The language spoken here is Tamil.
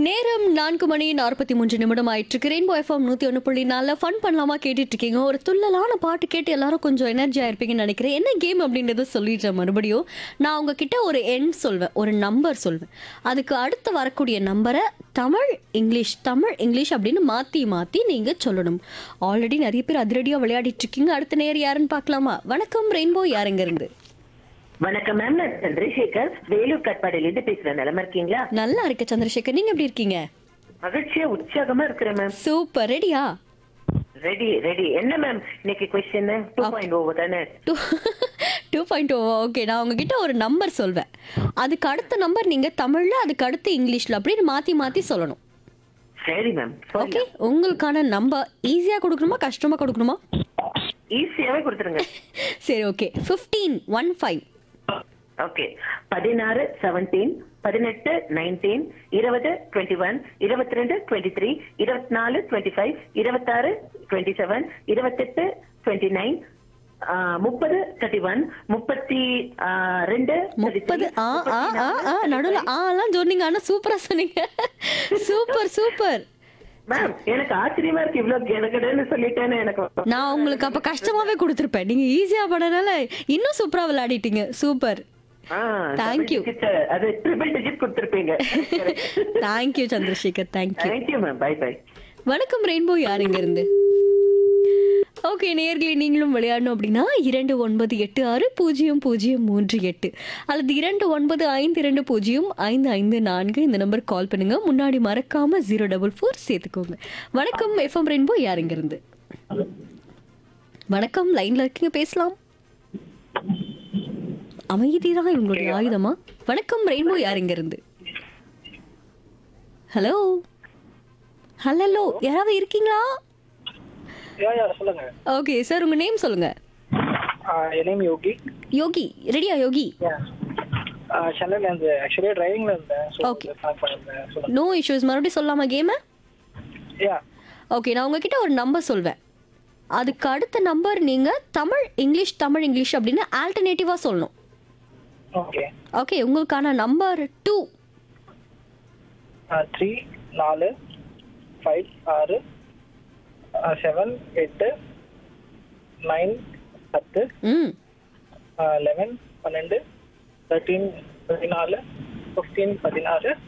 நேரம் நான்கு மணி நாற்பத்தி மூன்று நிமிடம் ஆயிட்டு ரெயின்போ எஃப்எம் நூத்தி ஒன்று புள்ளி நாலில் ஃபன் பண்ணலாமா கேட்டுட்டு இருக்கீங்க ஒரு துள்ளலான பாட்டு கேட்டு எல்லாரும் கொஞ்சம் எனர்ஜி ஆயிருப்பீங்கன்னு நினைக்கிறேன் என்ன கேம் அப்படின்றத சொல்லிடுறேன் மறுபடியும் நான் உங்ககிட்ட ஒரு எண் சொல்வேன் ஒரு நம்பர் சொல்வேன் அதுக்கு அடுத்து வரக்கூடிய நம்பரை தமிழ் இங்கிலீஷ் தமிழ் இங்கிலீஷ் அப்படின்னு மாற்றி மாற்றி நீங்கள் சொல்லணும் ஆல்ரெடி நிறைய பேர் அதிரடியாக விளையாடிட்டு இருக்கீங்க அடுத்த நேர் யாருன்னு பார்க்கலாமா வணக்கம் ரெயின்போ யாருங்க இருந்து வணக்கம் மேம் நான் சந்திரசேகர் வேலூர் கட்பாடியிலிருந்து பேசுறேன் நிலமா இருக்கீங்களா நல்லா இருக்க சந்திரசேகர் நீங்க எப்படி இருக்கீங்க மகிழ்ச்சியா உற்சாகமா இருக்கிறேன் மேம் சூப்பர் ரெடியா ரெடி ரெடி என்ன மேம் இன்னைக்கு கொஸ்டின் டூ பாயிண்ட் ஓ தானே two two point O okay நான் உங்ககிட்ட ஒரு நம்பர் சொல்வேன் அதுக்கு அடுத்த நம்பர் நீங்க தமிழ்ல அதுக்கு அடுத்து இங்கிலீஷ்ல அப்படின்னு மாத்தி மாத்தி சொல்லணும் சரி மேம் ஓகே உங்களுக்கான நம்பர் ஈஸியா கொடுக்கணுமா கஷ்டமா கொடுக்கணுமா ஈஸியாவே கொடுத்துருங்க சரி okay fifteen one five okay பதினாறு செவன்டீன் பதினெட்டு நைன்டீன் இருபது டுவெண்ட்டி ஒன் இருபத்தி ரெண்டு டுவெண்ட்டி த்ரீ இருபத்தி நாலு டுவெண்ட்டி ஃபைவ் இருபத்தாறு டுவெண்ட்டி செவன் இருபத்தெட்டு டுவெண்ட்டி நைன் முப்பது தேர்ட்டி ஒன் முப்பத்தி ஆ, ரெண்டு 33, முப்பது ஆ ஆ ஆ ஆ 34, நடுவில் ஆலாம் சொன்னீங்க ஆனா சூப்பரா சொன்னீங்க சூப்பர் சூப்பர் மேம் எனக்கு ஆச்சரியமா இருக்கு இவ்வளவு கிடகடன்னு சொல்லிட்டேன்னு எனக்கு நான் உங்களுக்கு அப்ப கஷ்டமாவே கொடுத்துருப்பேன் நீங்க ஈஸியா பண்ணனால இன்னும் சூப்பரா விளையாடிட்டீங்க சூப்பர் ஆ, Thank you. double digit, அது ட்ரிபிள் டிஜிட் கொடுத்துருப்பீங்க thank you Chandrasekhar thank you thank you ma'am bye bye வணக்கம் ரெயின்போ யாருங்க இருந்து ஓகே நேர்களே நீங்களும் விளையாடணும் அப்படின்னா இரண்டு ஒன்பது எட்டு ஆறு பூஜ்ஜியம் பூஜ்ஜியம் மூன்று எட்டு அல்லது இரண்டு ஒன்பது ஐந்து இரண்டு பூஜ்ஜியம் ஐந்து ஐந்து நான்கு இந்த நம்பர் கால் பண்ணுங்க முன்னாடி மறக்காம ஜீரோ டபுள் ஃபோர் சேர்த்துக்கோங்க வணக்கம் எஃப்எம் ரெயின்போ யாருங்க இருந்து வணக்கம் லைன்ல இருக்கீங்க பேசலாம் அமைதி தான் இவங்களுடைய ஆயுதமா வணக்கம் ரெயின்போ யாருங்க இருந்து ஹலோ ஹலோ யாராவது இருக்கீங்களா யா யா சொல்லுங்க ஓகே சார் உங்க நேம் சொல்லுங்க என் நேம் யோகி யோகி ரெடியா யோகி சென்னையில இருந்து ஆக்சுவலி டிரைவிங்ல இருந்தேன் ஸோ Okay. கனெக்ட் பண்ணிருந்தேன் சொல்லுங்க நோ இஷ்யூஸ் மறுபடியும் சொல்லாமா கேம யா ஓகே நான் உங்ககிட்ட ஒரு நம்பர் சொல்வேன் அதுக்கு அடுத்த நம்பர் நீங்க தமிழ் இங்கிலீஷ் தமிழ் இங்கிலீஷ் அப்படின்னு ஆல்டர்னேட்டிவா சொல்லணும் ஓகே ஓகே உங்களுக்கான நம்பர் டூ த்ரீ நாலு ஃபைவ் ஆறு செவன் எட்டு நைன் பத்து ம் லெவன் பன்னெண்டு தேர்ட்டீன் பதினாலு ஃபிஃப்டீன் பதினாறு